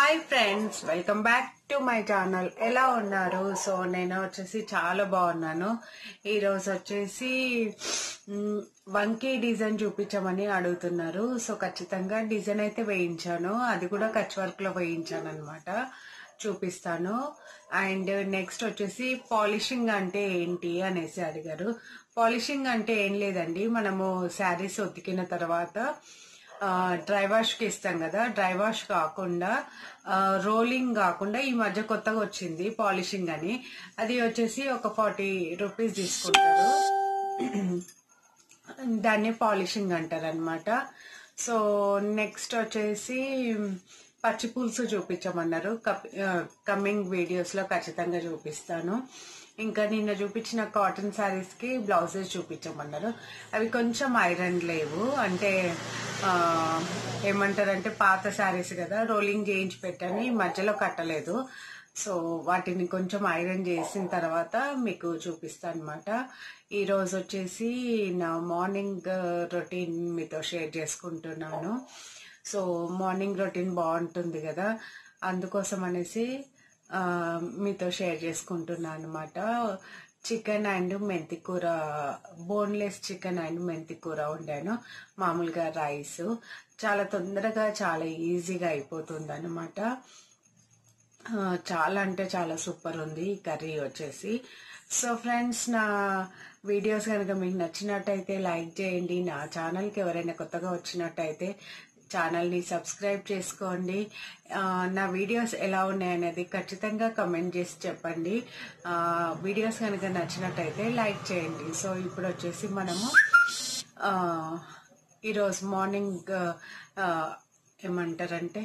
hi friends welcome back to my channel ఎలా ఉన్నారు so నేను వచ్చేసి చాలా బాగున్నాను ఈరోజు వచ్చేసి మ్, వంకీ డిజైన్ చూపించమని అడుగుతున్నారు సో ఖచ్చితంగా డిజైన్ అయితే వేయించాను అది కూడా కచ్ వర్క్ లో వేయించాను అనమాట చూపిస్తాను అండ్ నెక్స్ట్ వచ్చేసి పాలిషింగ్ అంటే ఏంటి అనేసి అడిగారు పాలిషింగ్ అంటే ఏం లేదండి మనము శారీస్ ఉతికిన తర్వాత ఆ, డ్రై వాష్ కి ఇస్తాం కదా డ్రై వాష్ కాకుండా ఆ, రోలింగ్ కాకుండా ఈ మధ్య కొత్తగా వచ్చింది పాలిషింగ్ అని అది వచ్చేసి ఒక ఫార్టీ రూపీస్ తీసుకుంటారు దాన్ని పాలిషింగ్ అంటారు అనమాట సో నెక్స్ట్ వచ్చేసి పచ్చి పులుసు చూపించమన్నారు కమింగ్ వీడియోస్ లో ఖచ్చితంగా చూపిస్తాను ఇంకా నిన్న చూపించిన కాటన్ శారీస్ కి బ్లౌజెస్ చూపించమన్నారు అవి కొంచెం ఐరన్ లేవు అంటే ఆ, ఏమంటారంటే పాత శారీస్ కదా రోలింగ్ చేయించి పెట్టని మధ్యలో కట్టలేదు సో వాటిని కొంచెం ఐరన్ చేసిన తర్వాత మీకు చూపిస్తాను అనమాట ఈ రోజు వచ్చేసి నా మార్నింగ్ రొటీన్ మీతో షేర్ చేసుకుంటున్నాను సో మార్నింగ్ రొటీన్ బాగుంటుంది కదా అందుకోసం అనేసి ఆ, మీతో షేర్ చేసుకుంటున్నాను అనమాట చికెన్ అండ్ మెంతి కూర బోన్లెస్ చికెన్ అండ్ మెంతి కూర వండాను మామూలుగా రైస్ చాలా తొందరగా చాలా ఈజీగా అయిపోతుంది అనమాట ఆ, చాలా అంటే చాలా సూపర్ ఉంది ఈ కర్రీ వచ్చేసి సో ఫ్రెండ్స్ నా వీడియోస్ కనుక మీకు నచ్చినట్టయితే లైక్ చేయండి నా ఛానల్కి ఎవరైనా కొత్తగా వచ్చినట్టయితే ఛానల్ని సబ్స్క్రైబ్ చేసుకోండి ఆ, నా వీడియోస్ ఎలా ఉన్నాయనేది ఖచ్చితంగా కమెంట్ చేసి చెప్పండి ఆ, వీడియోస్ కనుక నచ్చినట్టయితే లైక్ చేయండి సో ఇప్పుడు వచ్చేసి మనము ఆ, ఈరోజు మార్నింగ్ ఆ, ఏమంటారంటే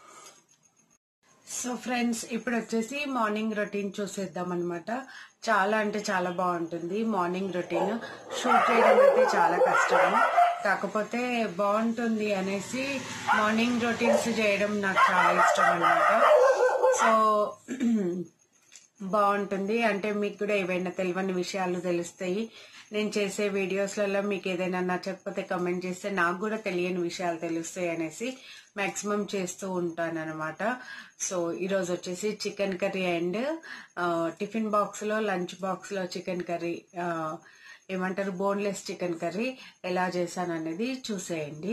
సో ఫ్రెండ్స్ ఇప్పుడు వచ్చేసి మార్నింగ్ రొటీన్ చూసేద్దాం అనమాట చాలా అంటే చాలా బాగుంటుంది మార్నింగ్ రొటీన్ షూట్ చేయడం అయితే చాలా కష్టం కాకపోతే బాగుంటుంది అనేసి మార్నింగ్ రొటీన్స్ చేయడం నాకు చాలా ఇష్టం అనమాట సో బాగుంటుంది అంటే మీకు కూడా ఏవైనా తెలియని విషయాలు తెలుస్తాయి నేను చేసే వీడియోస్లలో మీకు ఏదైనా నచ్చకపోతే కమెంట్ చేస్తే నాకు కూడా తెలియని విషయాలు తెలుస్తాయి అనేసి మాక్సిమం చేస్తూ ఉంటాను అనమాట సో ఈరోజు వచ్చేసి చికెన్ కర్రీ అండ్ టిఫిన్ బాక్స్లో లంచ్ బాక్స్లో చికెన్ కర్రీ ఏమంటారు బోన్లెస్ చికెన్ కర్రీ ఎలా చేశాను అనేది చూసేయండి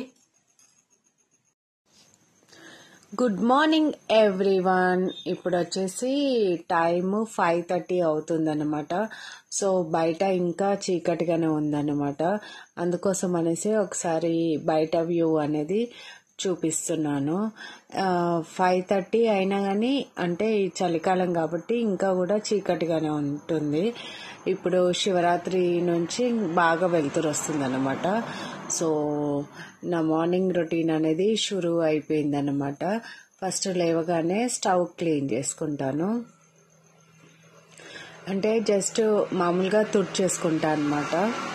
గుడ్ మార్నింగ్ ఎవ్రీవన్ ఇప్పుడు వచ్చేసి టైం ఫైవ్ థర్టీ అవుతుందన్నమాట సో బయట ఇంకా చీకటిగానే ఉందన్నమాట అందుకోసం అనేసి ఒకసారి బయట వ్యూ అనేది చూపిస్తున్నాను ఫైవ్ థర్టీ అయినా కానీ అంటే ఈ చలికాలం కాబట్టి ఇంకా కూడా చీకటిగానే ఉంటుంది ఇప్పుడు శివరాత్రి నుంచి బాగా వెలుతురు వస్తుంది అనమాట సో నా మార్నింగ్ రొటీన్ అనేది షురు అయిపోయింది అనమాట ఫస్ట్ లేవగానే స్టవ్ క్లీన్ చేసుకుంటాను అంటే జస్ట్ మామూలుగా తుడిచేసుకుంటా అనమాట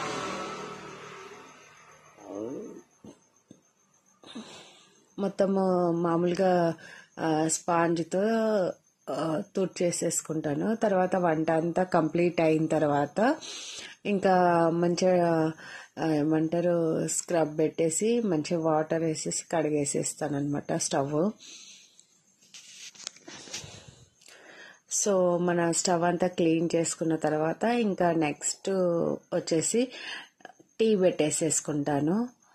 మొత్తము మామూలుగా స్పాంజ్తో తుడిచేసేసుకుంటాను తర్వాత వంట అంతా కంప్లీట్ అయిన తర్వాత ఇంకా మంచిగా ఆ, ఏమంటారు స్క్రబ్ పెట్టేసి మంచిగా వాటర్ వేసేసి కడిగేసేస్తాను అనమాట స్టవ్ సో మన స్టవ్ అంతా క్లీన్ చేసుకున్న తర్వాత ఇంకా నెక్స్ట్ వచ్చేసి టీ పెట్టేసేసుకుంటాను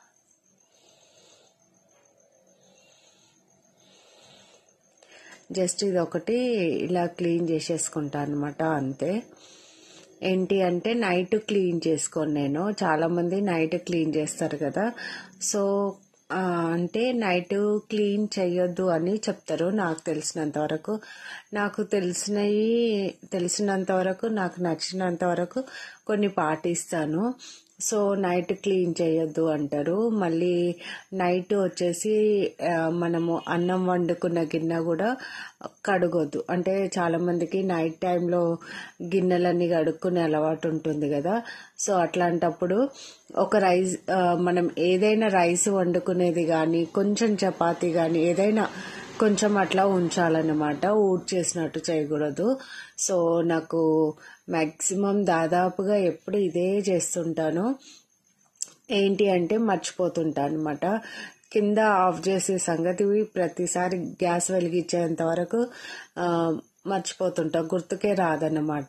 జస్ట్ ఇది ఒకటి ఇలా క్లీన్ చేసేసుకుంటాను అనమాట అంతే ఏంటి అంటే నైట్ క్లీన్ చేసుకోను నేను చాలా మంది నైట్ క్లీన్ చేస్తారు కదా సో ఆ, అంటే నైట్ క్లీన్ చేయొద్దు అని చెప్తారు నాకు తెలిసినంత వరకు నాకు తెలిసినవి తెలిసినంత వరకు నాకు నచ్చినంత వరకు కొన్ని పాటిస్తాను సో నైట్ క్లీన్ చేయొద్దు అంటారు మళ్ళీ నైట్ వచ్చేసి ఆ, మనము అన్నం వండుకున్న గిన్నె కూడా కడగొద్దు అంటే చాలా మందికి నైట్ టైంలో గిన్నెలన్నీ కడుక్కునే అలవాటు ఉంటుంది కదా సో అట్లాంటప్పుడు ఒక రైస్ ఆ, మనం ఏదైనా రైస్ వండుకునేది కానీ కొంచెం చపాతీ కానీ ఏదైనా కొంచెం అట్లా ఉంచాలన్నమాట ఊడ్ చేసినట్టు చేయకూడదు సో నాకు మ్యాక్సిమం దాదాపుగా ఎప్పుడు ఇదే చేస్తుంటాను ఏంటి అంటే మర్చిపోతుంటా అనమాట కింద ఆఫ్ చేసే సంగతి ప్రతిసారి గ్యాస్ వెలిగించేంత వరకు ఆ, మర్చిపోతుంటా గుర్తుకే రాదన్నమాట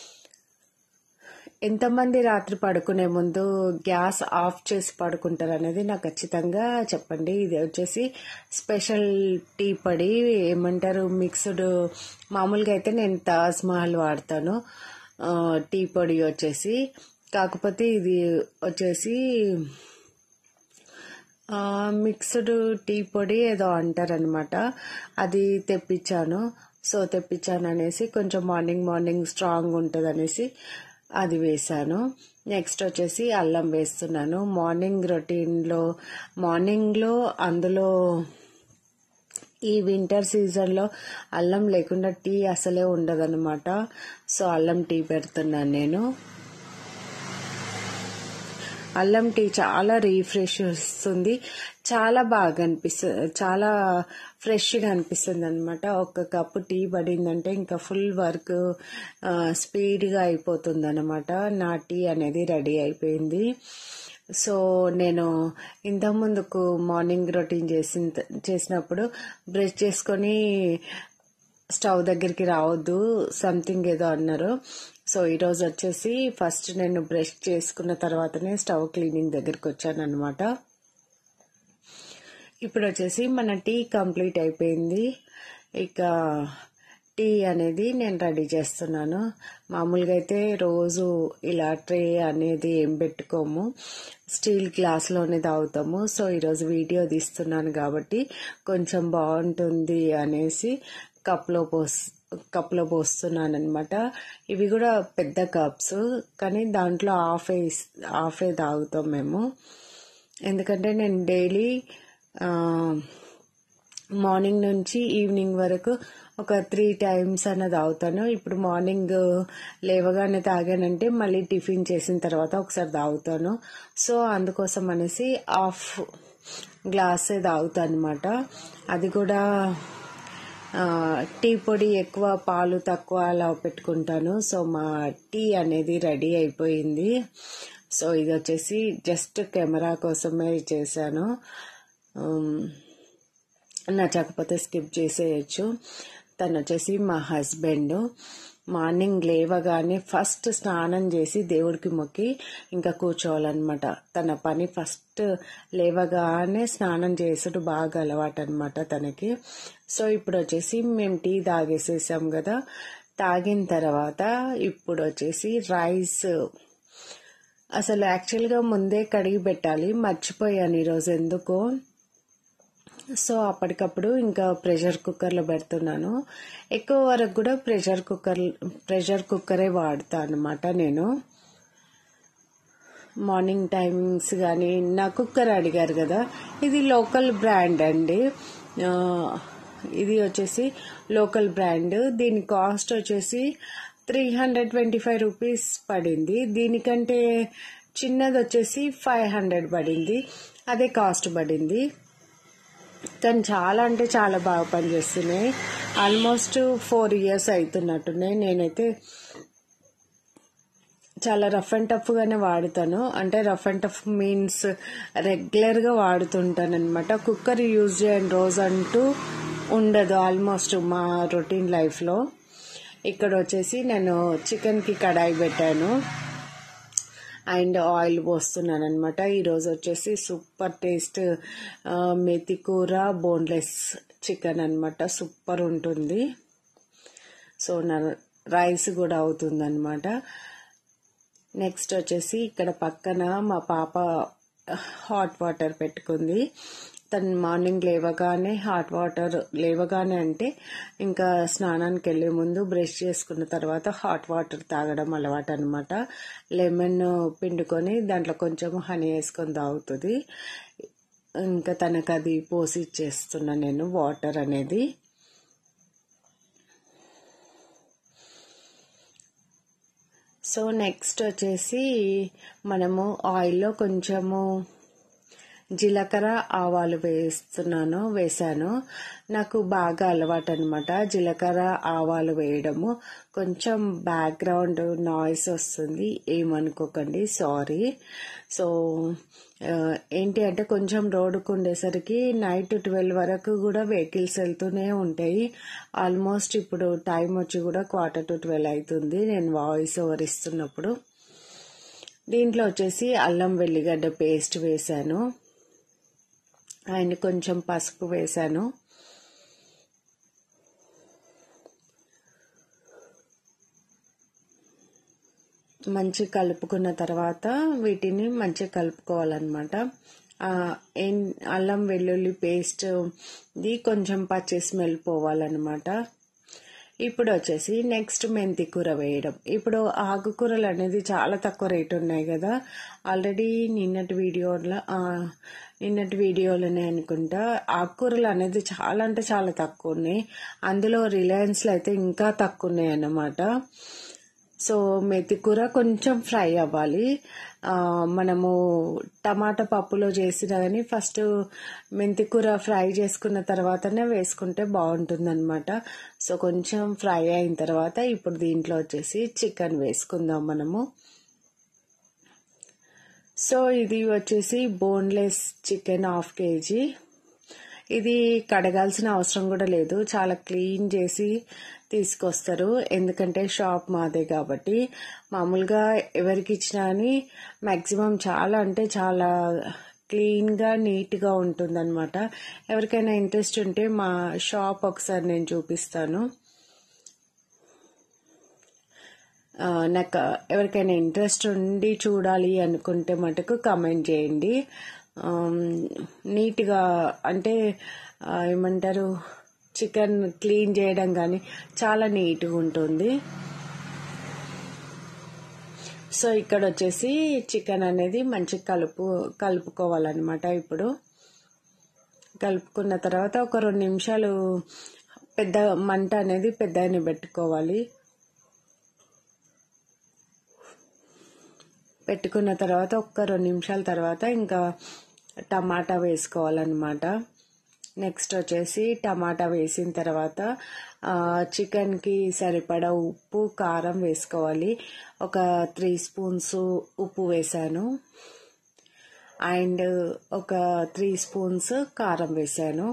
ఎంతమంది రాత్రి పడుకునే ముందు గ్యాస్ ఆఫ్ చేసి పడుకుంటారు అనేది నాకు ఖచ్చితంగా చెప్పండి ఇది వచ్చేసి స్పెషల్ టీ పొడి ఏమంటారు మిక్స్డ్ మామూలుగా అయితే నేను తాజ్ మహల్ వాడతాను ఆ, టీ పొడి వచ్చేసి కాకపోతే ఇది వచ్చేసి ఆ, మిక్స్డ్ టీ పొడి ఏదో అంటారనమాట అది తెప్పించాను సో తెప్పించాను అనేసి కొంచెం మార్నింగ్ మార్నింగ్ స్ట్రాంగ్ ఉంటుంది అనేసి అది వేసాను నెక్స్ట్ వచ్చేసి అల్లం వేస్తున్నాను మార్నింగ్ రొటీన్లో మార్నింగ్లో అందులో ఈ వింటర్ సీజన్లో అల్లం లేకుండా టీ అసలే ఉండదన్నమాట సో అల్లం టీ పెడుతున్నాను నేను అల్లం టీ చాలా రీఫ్రెష్ వస్తుంది చాలా బాగా అనిపిస్తుంది చాలా ఫ్రెష్గా అనిపిస్తుంది అనమాట ఒక కప్పు టీ పడిందంటే ఇంకా ఫుల్ వర్క్ స్పీడ్గా అయిపోతుంది అనమాట నా టీ అనేది రెడీ అయిపోయింది సో నేను ఇంతకుముందుకు మార్నింగ్ రొటీన్ చేసిన చేసినప్పుడు బ్రష్ చేసుకొని స్టవ్ దగ్గరికి రావద్దు సంథింగ్ ఏదో అన్నారు సో ఈరోజు వచ్చేసి ఫస్ట్ నేను బ్రష్ చేసుకున్న తర్వాతనే స్టవ్ క్లీనింగ్ దగ్గరికి వచ్చాను అనమాట ఇప్పుడు వచ్చేసి మన టీ కంప్లీట్ అయిపోయింది ఇక టీ అనేది నేను రెడీ చేస్తున్నాను మామూలుగా అయితే రోజు ఇలా ట్రే అనేది ఏం పెట్టుకోము స్టీల్ గ్లాస్లోనే తాగుతాము సో ఈరోజు వీడియో తీస్తున్నాను కాబట్టి కొంచెం బాగుంటుంది అనేసి కప్లో పోస్ కప్లో పోస్తున్నాను అనమాట ఇవి కూడా పెద్ద కప్స్ కానీ దాంట్లో హాఫే హాఫే తాగుతాం మేము ఎందుకంటే నేను డైలీ మార్నింగ్ నుంచి ఈవినింగ్ వరకు ఒక త్రీ టైమ్స్ అన్న తాగుతాను ఇప్పుడు మార్నింగ్ లేవగానే తాగానంటే మళ్ళీ టిఫిన్ చేసిన తర్వాత ఒకసారి తాగుతాను సో అందుకోసం అనేసి హాఫ్ గ్లాసే తాగుతాను అనమాట అది కూడా ఆ, టీ పొడి ఎక్కువ పాలు తక్కువ అలా పెట్టుకుంటాను సో మా టీ అనేది రెడీ అయిపోయింది సో ఇది వచ్చేసి జస్ట్ కెమెరా కోసమే చేశాను ఉమ్, నచ్చకపోతే స్కిప్ చేసేయచ్చు తను వచ్చేసి మా హస్బెండ్ మార్నింగ్ లేవగానే ఫస్ట్ స్నానం చేసి దేవుడికి మొక్కి ఇంకా కూర్చోవాలన్నమాట తన పని ఫస్ట్ లేవగానే స్నానం చేసుడు బాగా అలవాటు అనమాట తనకి సో ఇప్పుడు వచ్చేసి మేము టీ తాగేసేసాం కదా తాగిన తర్వాత ఇప్పుడు వచ్చేసి రైస్ అసలు యాక్చువల్గా ముందే కడిగి పెట్టాలి మర్చిపోయాను ఈరోజు ఎందుకో సో అప్పటికప్పుడు ఇంకా ప్రెషర్ కుక్కర్లో పెడుతున్నాను ఎక్కువ వరకు కూడా ప్రెషర్ కుక్కర్ ప్రెషర్ కుక్కరే వాడతా అనమాట నేను మార్నింగ్ టైమింగ్స్ కానీ నా కుక్కర్ అడిగారు కదా ఇది లోకల్ బ్రాండ్ అండి ఆ, ఇది వచ్చేసి లోకల్ బ్రాండ్ దీని కాస్ట్ వచ్చేసి three hundred twenty five rupees పడింది దీనికంటే చిన్నది వచ్చేసి ఫైవ్ హండ్రెడ్ పడింది అదే కాస్ట్ పడింది కానీ చాలా అంటే చాలా బాగా పనిచేస్తున్నాయి ఆల్మోస్ట్ ఫోర్ ఇయర్స్ అవుతున్నట్టున్నాయి నేనైతే చాలా రఫ్ అండ్ టఫ్ గానే వాడుతాను అంటే rough and tough means regular గా వాడుతుంటాను అనమాట కుక్కర్ యూజ్ చేయని రోజు అంటూ ఉండదు ఆల్మోస్ట్ మా రొటీన్ లైఫ్ లో ఇక్కడ వచ్చేసి నేను చికెన్ కి కడాయి పెట్టాను అండ్ ఆయిల్ పోస్తున్నాను అనమాట ఈరోజు వచ్చేసి సూపర్ టేస్ట్ ఆ, మెతి కూర బోన్లెస్ చికెన్ అనమాట సూపర్ ఉంటుంది సో నా రైస్ కూడా అవుతుంది అనమాట నెక్స్ట్ వచ్చేసి ఇక్కడ పక్కన మా పాప హాట్ వాటర్ పెట్టుకుంది తను మార్నింగ్ లేవగానే హాట్ వాటర్ లేవగానే అంటే ఇంకా స్నానానికి వెళ్లే ముందు బ్రష్ చేసుకున్న తర్వాత హాట్ వాటర్ తాగడం అలవాటు అనమాట లెమన్ పిండుకొని దాంట్లో కొంచెం హనీ వేసుకొని తాగుతుంది ఇంకా తనకు అది పోసి ఇచ్చేస్తున్నా నేను వాటర్ అనేది సో నెక్స్ట్ వచ్చేసి మనము ఆయిల్లో కొంచెము జీలకర్ర ఆవాలు వేస్తున్నాను వేసాను నాకు బాగా అలవాటు అనమాట జీలకర్ర ఆవాలు వేయడము కొంచెం బ్యాక్గ్రౌండ్ నాయిస్ వస్తుంది ఏమనుకోకండి సారీ సో ఆ, ఏంటి అంటే కొంచెం రోడ్డుకు ఉండేసరికి నైట్ ట్వెల్వ్ వరకు కూడా వెహికల్స్ వెళ్తూనే ఉంటాయి ఆల్మోస్ట్ ఇప్పుడు టైం వచ్చి కూడా క్వార్టర్ టు ట్వెల్వ్ అవుతుంది నేను వాయిస్ ఓవర్ ఇస్తున్నప్పుడు దీంట్లో వచ్చేసి అల్లం వెల్లిగడ్డ పేస్ట్ వేశాను అండ్ కొంచెం పసుపు వేశాను మంచి కలుపుకున్న తర్వాత వీటిని మంచిగా కలుపుకోవాలన్నమాట ఆ, ఏం అల్లం వెల్లుల్లి పేస్ట్ ది కొంచెం పచ్చి స్మెల్ పోవాలన్నమాట ఇప్పుడు వచ్చేసి నెక్స్ట్ మెంతి కూర వేయడం ఇప్పుడు ఆకుకూరలు అనేది చాలా తక్కువ రేట్ ఉన్నాయి కదా ఆల్రెడీ నిన్నటి వీడియోలో ఆ, నిన్నటి వీడియోలోనే అనుకుంటా ఆకుకూరలు అనేది చాలా అంటే చాలా తక్కువ ఉన్నాయి అందులో రిలయన్స్లో అయితే ఇంకా తక్కువ ఉన్నాయి అన్నమాట సో మెతి కూర కొంచెం ఫ్రై అవ్వాలి ఆ, మనము టమాటా పప్పులో చేసినా కానీ ఫస్ట్ మెంతి కూర ఫ్రై చేసుకున్న తర్వాతనే వేసుకుంటే బాగుంటుంది అనమాట సో కొంచెం ఫ్రై అయిన తర్వాత ఇప్పుడు దీంట్లో వచ్చేసి చికెన్ వేసుకుందాం మనము సో ఇది వచ్చేసి బోన్లెస్ చికెన్ హాఫ్ కేజీ ఇది కడగాల్సిన అవసరం కూడా లేదు చాలా క్లీన్ చేసి తీసుకొస్తారు ఎందుకంటే షాప్ మాదే కాబట్టి మామూలుగా ఎవరికి ఇచ్చినా అని మ్యాక్సిమం చాలా అంటే చాలా క్లీన్గా నీట్గా ఉంటుందన్నమాట ఎవరికైనా ఇంట్రెస్ట్ ఉంటే మా షాప్ ఒకసారి నేను చూపిస్తాను ఆ, నాకు ఎవరికైనా ఇంట్రెస్ట్ ఉండి చూడాలి అనుకుంటే మటుకు కమెంట్ చేయండి ఆమ్, నీట్గా అంటే ఆ, ఏమంటారు చికెన్ క్లీన్ చేయడం కానీ చాలా నీట్గా ఉంటుంది సో ఇక్కడ వచ్చేసి చికెన్ అనేది మంచి కలుపు కలుపుకోవాలన్నమాట ఇప్పుడు కలుపుకున్న తర్వాత ఒక రెండు నిమిషాలు పెద్ద మంట అనేది పెద్దని పెట్టుకోవాలి పెట్టుకున్న తర్వాత ఒక్క రెండు నిమిషాల తర్వాత ఇంకా టమాటా వేసుకోవాలన్నమాట నెక్స్ట్ వచ్చేసి టమాటా వేసిన తర్వాత ఆ, చికెన్కి సరిపడా ఉప్పు కారం వేసుకోవాలి ఒక త్రీ స్పూన్స్ ఉప్పు వేసాను అండ్ ఒక త్రీ స్పూన్స్ కారం వేసాను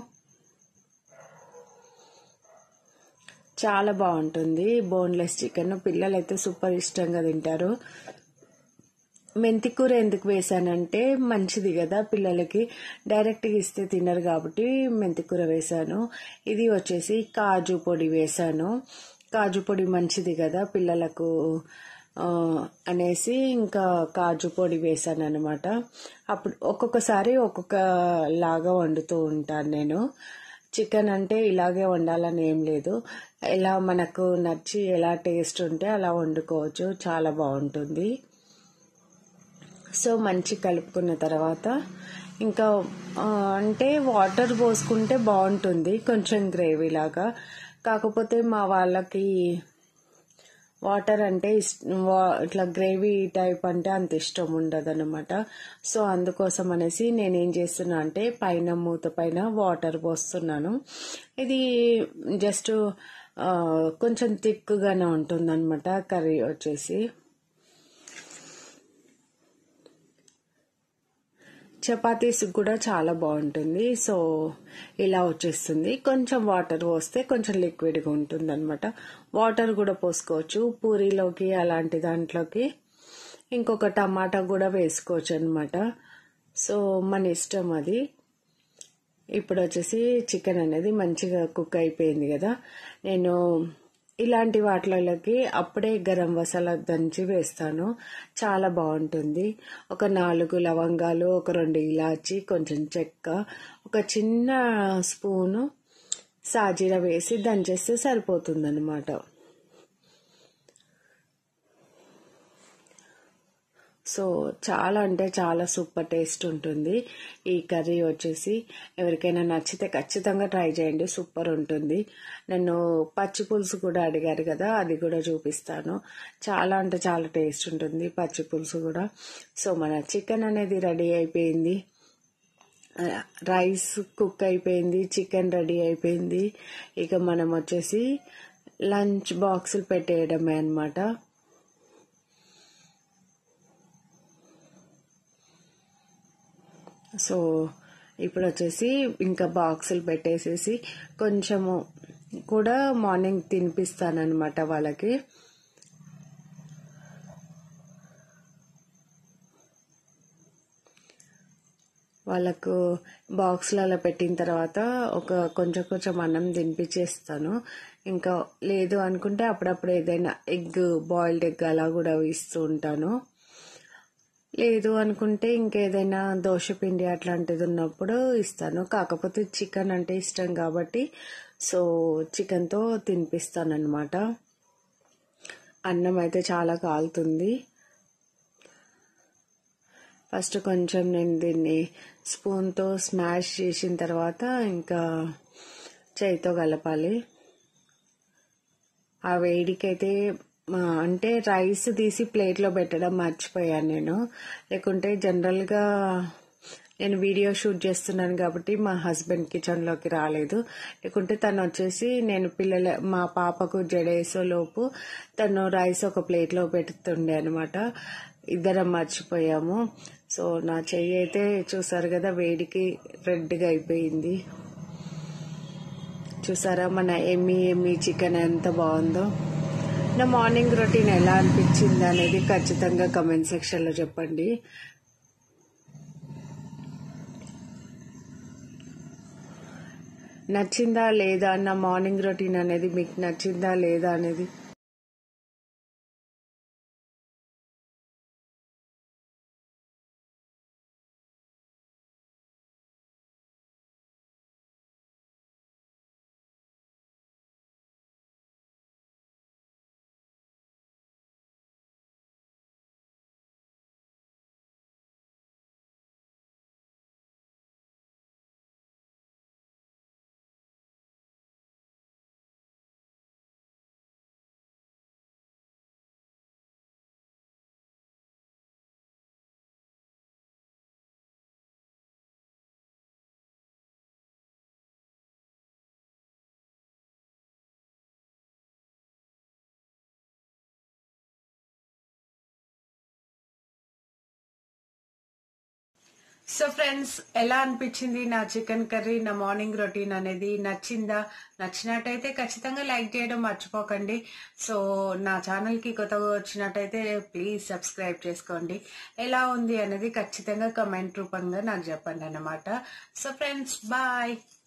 చాలా బాగుంటుంది బోన్లెస్ చికెన్ పిల్లలైతే సూపర్ ఇష్టంగా తింటారు మెంతి కూర ఎందుకు వేసానంటే మంచిది కదా పిల్లలకి డైరెక్ట్గా ఇస్తే తినరు కాబట్టి మెంతి కూర వేసాను ఇది వచ్చేసి కాజు పొడి వేసాను కాజు పొడి మంచిది కదా పిల్లలకు ఆ, అనేసి ఇంకా కాజు పొడి వేసాను అనమాట అప్పుడు ఒక్కొక్కసారి ఒక్కొక్క లాగా వండుతూ ఉంటాను నేను చికెన్ అంటే ఇలాగే వండాలని ఏం లేదు ఎలా మనకు నచ్చి ఎలా టేస్ట్ ఉంటే అలా వండుకోవచ్చు చాలా బాగుంటుంది సో మంచి కలుపుకున్న తర్వాత ఇంకా ఆ, అంటే వాటర్ పోసుకుంటే బాగుంటుంది కొంచెం గ్రేవీ లాగా కాకపోతే మా వాళ్ళకి వాటర్ అంటే ఇస్- వా- ఇట్లా గ్రేవీ టైప్ అంటే అంత ఇష్టం ఉండదు అనమాట సో అందుకోసం అనేసి నేనేం చేస్తున్నా అంటే పైన మూత పైన వాటర్ పోస్తున్నాను ఇది జస్ట్ ఆ, కొంచెం థిక్గానే ఉంటుంది అనమాట కర్రీ వచ్చేసి చపాతీస్ కూడా చాలా బాగుంటుంది సో ఇలా వచ్చేస్తుంది కొంచెం వాటర్ పోస్తే కొంచెం లిక్విడ్గా ఉంటుంది అనమాట వాటర్ కూడా పోసుకోవచ్చు పూరీలోకి అలాంటి దాంట్లోకి ఇంకొక టమాటా కూడా వేసుకోవచ్చు అనమాట సో మన ఇష్టం అది ఇప్పుడు వచ్చేసి చికెన్ అనేది మంచిగా కుక్ అయిపోయింది కదా నేను ఇలాంటి వాటిలకి అప్పుడే గరం మసాలా దంచి వేస్తాను చాలా బాగుంటుంది ఒక నాలుగు లవంగాలు ఒక రెండు ఇలాచి కొంచెం చెక్క ఒక చిన్న స్పూను సాజీర వేసి దంచేస్తే సరిపోతుంది అనమాట సో చాలా అంటే చాలా సూపర్ టేస్ట్ ఉంటుంది ఈ కర్రీ వచ్చేసి ఎవరికైనా నచ్చితే ఖచ్చితంగా ట్రై చేయండి సూపర్ ఉంటుంది నేను పచ్చి పులుసు కూడా అడిగారు కదా అది కూడా చూపిస్తాను చాలా అంటే చాలా టేస్ట్ ఉంటుంది పచ్చి పులుసు కూడా సో మన చికెన్ అనేది రెడీ అయిపోయింది రైస్ కుక్ అయిపోయింది చికెన్ రెడీ అయిపోయింది ఇక మనం వచ్చేసి లంచ్ బాక్సులు పెట్టేయడమే అనమాట సో ఇప్పుడు వచ్చేసి ఇంకా బాక్సులు పెట్టేసేసి కొంచెము కూడా మార్నింగ్ తినిపిస్తానమాట వాళ్ళకి వాళ్ళకు బాక్స్లలో పెట్టిన తర్వాత ఒక కొంచెం కొంచెం అన్నం తినిపించేస్తాను ఇంకా లేదు అనుకుంటే అప్పుడప్పుడు ఏదైనా ఎగ్ బాయిల్డ్ ఎగ్ అలా కూడా ఇస్తూ ఉంటాను లేదు అనుకుంటే ఇంకేదైనా దోశ పిండి అట్లాంటిది ఉన్నప్పుడు ఇస్తాను కాకపోతే చికెన్ అంటే ఇష్టం కాబట్టి సో చికెన్తో తినిపిస్తాను అనమాట అన్నం అయితే చాలా కాలుతుంది ఫస్ట్ కొంచెం నేను దీన్ని స్పూన్తో స్మాష్ చేసిన తర్వాత ఇంకా చేయితో కలపాలి ఆ వేడికైతే అంటే రైస్ తీసి ప్లేట్లో పెట్టడం మర్చిపోయాను నేను లేకుంటే జనరల్గా నేను వీడియో షూట్ చేస్తున్నాను కాబట్టి మా హస్బెండ్ కిచెన్లోకి రాలేదు లేకుంటే తను వచ్చేసి నేను పిల్లల మా పాపకు జడేసో లోపు తను రైస్ ఒక ప్లేట్లో పెడుతుండే అనమాట ఇద్దరం మర్చిపోయాము సో నా చెయ్యి అయితే చూసారు కదా వేడికి రెడ్గా అయిపోయింది చూసారా మన ఎమ్మి ఎమ్మి చికెన్ ఎంత బాగుందో నా మార్నింగ్ రొటీన్ ఎలా అనిపించింది అనేది ఖచ్చితంగా కమెంట్ సెక్షన్లో చెప్పండి నచ్చిందా లేదా నా మార్నింగ్ రొటీన్ అనేది మీకు నచ్చిందా లేదా అనేది సో ఫ్రెండ్స్ ఎలా అనిపించింది నా చికెన్ కర్రీ నా మార్నింగ్ రొటీన్ అనేది నచ్చిందా నచ్చినట్టయితే ఖచ్చితంగా లైక్ చేయడం మర్చిపోకండి సో నా ఛానల్కి కొత్తగా వచ్చినట్టయితే ప్లీజ్ సబ్స్క్రైబ్ చేసుకోండి ఎలా ఉంది అనేది ఖచ్చితంగా కమెంట్ రూపంగా నాకు చెప్పండి అన్నమాట సో ఫ్రెండ్స్ బాయ్